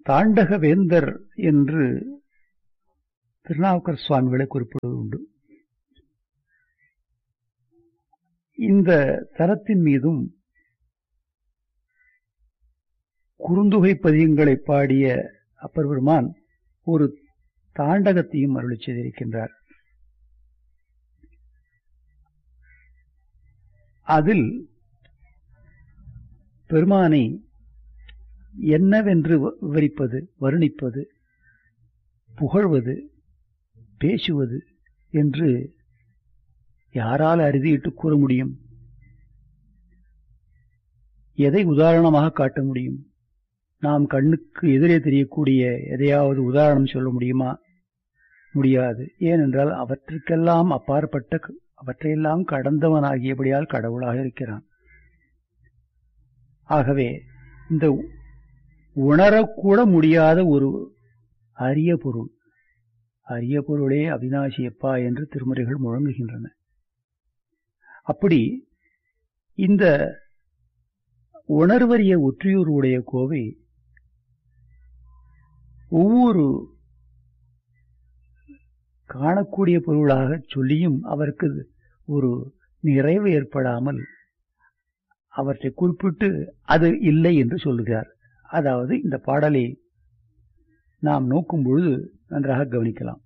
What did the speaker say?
தாண்டக வேந்தர் என்று திருநாவுக்கர் சுவாமிகளை குறிப்பிடுவது உண்டு இந்த தலத்தின் மீதும் குறுந்தொகை பதியங்களை பாடிய அப்பர் பெருமான் ஒரு தாண்டகத்தையும் அருளி செய்திருக்கின்றார் அதில் பெருமானை என்னவென்று விவரிப்பது வருணிப்பது புகழ்வது பேசுவது என்று யாரால் அறுதியிட்டு கூற முடியும் எதை உதாரணமாக காட்ட முடியும் நாம் கண்ணுக்கு எதிரே தெரியக்கூடிய எதையாவது உதாரணம் சொல்ல முடியுமா முடியாது ஏனென்றால் அவற்றுக்கெல்லாம் அப்பாற்பட்ட அவற்றையெல்லாம் கடந்தவனாகியபடியால் கடவுளாக இருக்கிறான் ஆகவே இந்த உணரக்கூட முடியாத ஒரு அரிய பொருள் அரிய பொருளே அவினாசியப்பா என்று திருமுறைகள் முழங்குகின்றன அப்படி இந்த உணர்வறிய ஒற்றியூருடைய கோவை ஒவ்வொரு காணக்கூடிய பொருளாக சொல்லியும் அவருக்கு ஒரு நிறைவு ஏற்படாமல் அவற்றை குறிப்பிட்டு அது இல்லை என்று சொல்லுகிறார் அதாவது இந்த பாடலை நாம் நோக்கும் பொழுது நன்றாக கவனிக்கலாம்